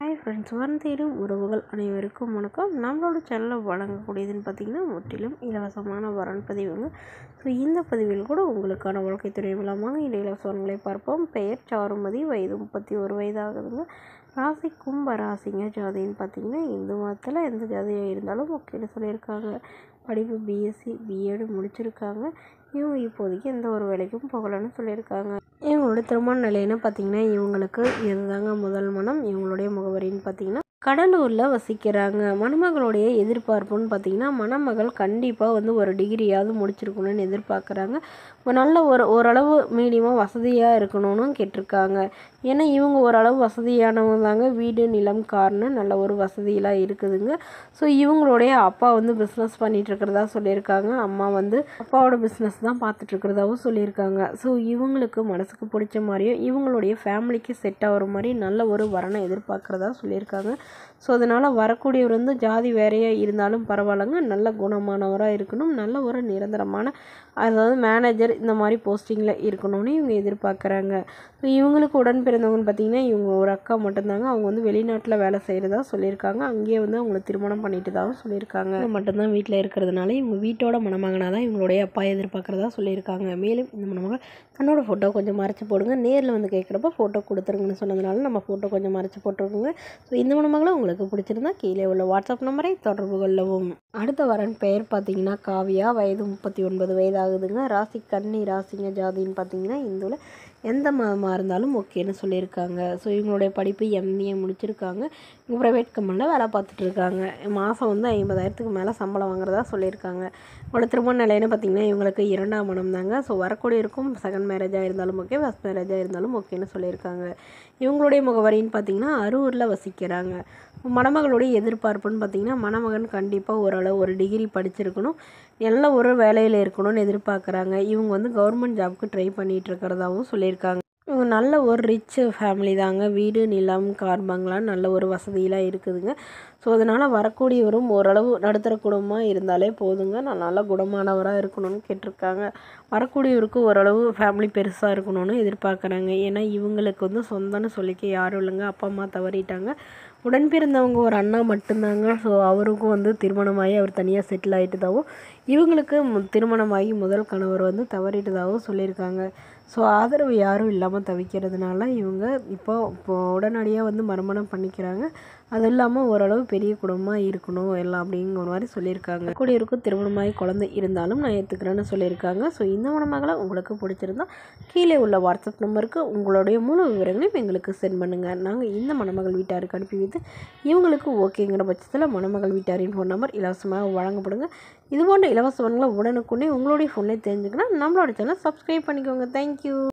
hi friends வந்தேரும் உறவுகள் அனைவருக்கும் வணக்கம் நம்மளோட சேனலில் வழங்கக்கூடியதுன்னு பார்த்தீங்கன்னா முற்றிலும் இலவசமான வரன் பதிவுங்க ஸோ இந்த பதிவில் கூட உங்களுக்கான வாழ்க்கை துணை மூலமாக இந்த இலவச வரன்களை பார்ப்போம் பெயர் சாருமதி வயது முப்பத்தி ஒரு வயதாகுதுங்க ராசி கும்ப ராசிங்க ஜாதின்னு பார்த்தீங்கன்னா இந்து மதத்தில் எந்த ஜாதியாக இருந்தாலும் ஓகேன்னு சொல்லியிருக்காங்க படிப்பு பிஎஸ்சி பிஎட் முடிச்சிருக்காங்க இவங்க இப்போதைக்கு எந்த ஒரு வேலைக்கும் போகலன்னு சொல்லியிருக்காங்க இவங்களோட திருமண நிலைன்னு பார்த்தீங்கன்னா இவங்களுக்கு இதுதாங்க முதல் மனம் இவங்களுடைய முகவரின்னு பார்த்தீங்கன்னா கடலூரில் வசிக்கிறாங்க மணமகளுடைய எதிர்பார்ப்புன்னு பார்த்தீங்கன்னா மணமகள் கண்டிப்பாக வந்து ஒரு டிகிரியாவது முடிச்சிருக்கணும்னு எதிர்பார்க்குறாங்க நல்ல ஒரு ஓரளவு மீடியமாக வசதியாக இருக்கணும்னு கேட்டிருக்காங்க ஏன்னா இவங்க ஓரளவு வசதியானவங்க தாங்க வீடு நிலம் கார்னு நல்ல ஒரு வசதியெலாம் இருக்குதுங்க ஸோ இவங்களுடைய அப்பா வந்து பிஸ்னஸ் பண்ணிகிட்டு இருக்கிறதா சொல்லியிருக்காங்க அம்மா வந்து அப்பாவோட பிஸ்னஸ் தான் பார்த்துட்டு இருக்கிறதாவும் சொல்லியிருக்காங்க ஸோ இவங்களுக்கு மனசுக்கு பிடிச்ச மாதிரியும் இவங்களுடைய ஃபேமிலிக்கு செட் ஆகிற மாதிரி நல்ல ஒரு வரனை எதிர்பார்க்குறதா சொல்லியிருக்காங்க ஸோ அதனால் வரக்கூடியவர் வந்து ஜாதி வேறையாக இருந்தாலும் பரவாயில்லைங்க நல்ல குணமானவராக இருக்கணும் நல்ல ஒரு நிரந்தரமான அதாவது மேனேஜர் இந்த மாதிரி போஸ்டிங்கில் இருக்கணும்னு இவங்க எதிர்பார்க்குறாங்க ஸோ இவங்களுக்கு உடன் பிறந்தவங்கன்னு பார்த்தீங்கன்னா இவங்க ஒரு அக்கா மட்டும்தாங்க அவங்க வந்து வெளிநாட்டில் வேலை செய்கிறதா சொல்லியிருக்காங்க அங்கேயே வந்து அவங்கள திருமணம் பண்ணிட்டு தான் சொல்லியிருக்காங்க இவங்க மட்டும்தான் வீட்டில் இருக்கிறதுனால இவங்க வீட்டோட மணமகனாக தான் இவங்களுடைய அப்பா எதிர்பார்க்குறதா சொல்லியிருக்காங்க மேலும் இந்த மணமகள் தன்னோட ஃபோட்டோ கொஞ்சம் மறைச்சி போடுங்க நேரில் வந்து கேட்குறப்ப ஃபோட்டோ கொடுத்துருங்கன்னு சொன்னதுனால நம்ம ஃபோட்டோ கொஞ்சம் மறைச்சி போட்டிருக்கோங்க ஸோ இந்த மணமகளும் உங்களுக்கு பிடிச்சிருந்தா கீழே உள்ள வாட்ஸ்அப் நம்பரை தொடர்பு கொள்ளவும் அடுத்த வரன் பெயர் பார்த்தீங்கன்னா காவியா வயது முப்பத்தி ஒன்பது வயதாகுதுங்க ராசி கன்னி ராசிங்க ஜாதின்னு பார்த்தீங்கன்னா இந்துவில் எந்த மதமாக இருந்தாலும் ஓகேன்னு சொல்லியிருக்காங்க ஸோ இவங்களுடைய படிப்பு எம்ஏ முடிச்சிருக்காங்க இவங்க ப்ரைவேட் கம்பெனியில் வேலை பார்த்துட்டு இருக்காங்க மாதம் வந்து ஐம்பதாயிரத்துக்கு மேலே சம்பளம் வாங்குறதா சொல்லியிருக்காங்க இவங்களோட திருமண நிலைன்னு பார்த்தீங்கன்னா இவங்களுக்கு இரண்டாம் மனம் தாங்க ஸோ வரக்கூடிய இருக்கும் செகண்ட் மேரேஜாக இருந்தாலும் ஓகே ஃபஸ்ட் மேரேஜாக இருந்தாலும் ஓகேன்னு சொல்லியிருக்காங்க இவங்களுடைய முகவரின்னு பார்த்தீங்கன்னா அரூரில் வசிக்கிறாங்க மணமகளுடைய எதிர்பார்ப்புன்னு பார்த்தீங்கன்னா மணமகன் கண்டிப்பாக ஓரளவு ஒரு டிகிரி படிச்சிருக்கணும் நல்ல ஒரு வேலையில் இருக்கணும்னு எதிர்பார்க்குறாங்க இவங்க வந்து கவர்மெண்ட் ஜாப்க்கு ட்ரை பண்ணிகிட்டு இருக்கிறதாவும் சொல்லியிருக்காங்க இவங்க நல்ல ஒரு ரிச் ஃபேமிலி தாங்க வீடு நிலம் கார் பங்களான்னு நல்ல ஒரு வசதியெலாம் இருக்குதுங்க ஸோ அதனால் வரக்கூடியவரும் ஓரளவு நடுத்தர குடும்பமாக இருந்தாலே போதுங்க நான் நல்ல குணமானவராக இருக்கணும்னு கேட்டிருக்காங்க வரக்கூடியவருக்கு ஓரளவு ஃபேமிலி பெருசாக இருக்கணும்னு எதிர்பார்க்குறாங்க ஏன்னா இவங்களுக்கு வந்து சொந்தம்னு சொல்லிக்க யாரும் இல்லைங்க அப்பா அம்மா தவறிட்டாங்க உடன் பிறந்தவங்க ஒரு அண்ணா மட்டும்தாங்க ஸோ அவருக்கும் வந்து திருமணமாகி அவர் தனியாக செட்டில் ஆகிட்டதாகவும் இவங்களுக்கு திருமணமாகி முதல் கணவர் வந்து தவறிட்டதாகவும் சொல்லியிருக்காங்க ஸோ ஆதரவு யாரும் இல்லாமல் தவிக்கிறதுனால இவங்க இப்போ இப்போ உடனடியாக வந்து மறுமணம் பண்ணிக்கிறாங்க அது இல்லாமல் ஓரளவு பெரிய குடும்பமாக இருக்கணும் எல்லாம் அப்படிங்கிற மாதிரி சொல்லியிருக்காங்க கூடியிருக்கும் திருமணமாகி குழந்தை இருந்தாலும் நான் ஏற்றுக்கிறேன்னு சொல்லியிருக்காங்க ஸோ இந்த மணமகளை உங்களுக்கு பிடிச்சிருந்தா கீழே உள்ள வாட்ஸ்அப் நம்பருக்கு உங்களுடைய முழு விவரங்களையும் எங்களுக்கு சென்ட் பண்ணுங்கள் நாங்கள் இந்த மணமகள் வீட்டாருக்கு அனுப்பி வைத்து இவங்களுக்கு ஓகேங்கிற பட்சத்தில் மணமகள் வீட்டாரின் ஃபோன் நம்பர் இலவசமாக வழங்கப்படுங்க இது போன்ற இலவச வரங்களை உடனுக்குடனே உங்களுடைய ஃபோன்லேயே தெரிஞ்சுக்கணும் நம்மளோட சேனல் சப்ஸ்கிரைப் பண்ணிக்கோங்க தேங்க்யூ